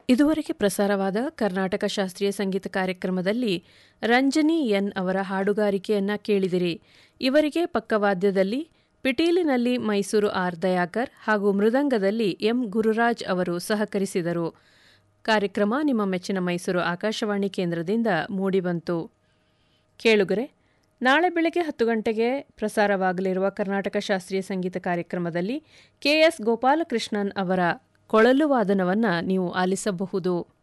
ಇದುವರೆಗೆ ಪ್ರಸಾರವಾದ ಕರ್ನಾಟಕ ಶಾಸ್ತ್ರೀಯ ಸಂಗೀತ ಕಾರ್ಯಕ್ರಮದಲ್ಲಿ ರಂಜನಿ ಎನ್ ಅವರ ಹಾಡುಗಾರಿಕೆಯನ್ನ ಕೇಳಿದಿರಿ ಇವರಿಗೆ ಪಕ್ಕವಾದ್ಯದಲ್ಲಿ ಪಿಟೀಲಿನಲ್ಲಿ ಮೈಸೂರು ಆರ್ ದಯಾಕರ್ ಹಾಗೂ ಮೃದಂಗದಲ್ಲಿ ಎಂ ಗುರುರಾಜ್ ಅವರು ಸಹಕರಿಸಿದರು ಕಾರ್ಯಕ್ರಮ ನಿಮ್ಮ ಮೆಚ್ಚಿನ ಮೈಸೂರು ಆಕಾಶವಾಣಿ ಕೇಂದ್ರದಿಂದ ಮೂಡಿಬಂತು ಕೇಳುಗರೆ ನಾಳೆ ಬೆಳಗ್ಗೆ ಹತ್ತು ಗಂಟೆಗೆ ಪ್ರಸಾರವಾಗಲಿರುವ ಕರ್ನಾಟಕ ಶಾಸ್ತ್ರೀಯ ಸಂಗೀತ ಕಾರ್ಯಕ್ರಮದಲ್ಲಿ ಕೆಎಸ್ ಗೋಪಾಲಕೃಷ್ಣನ್ ಅವರ ಕೊಳಲು ವಾದನವನ್ನು ನೀವು ಆಲಿಸಬಹುದು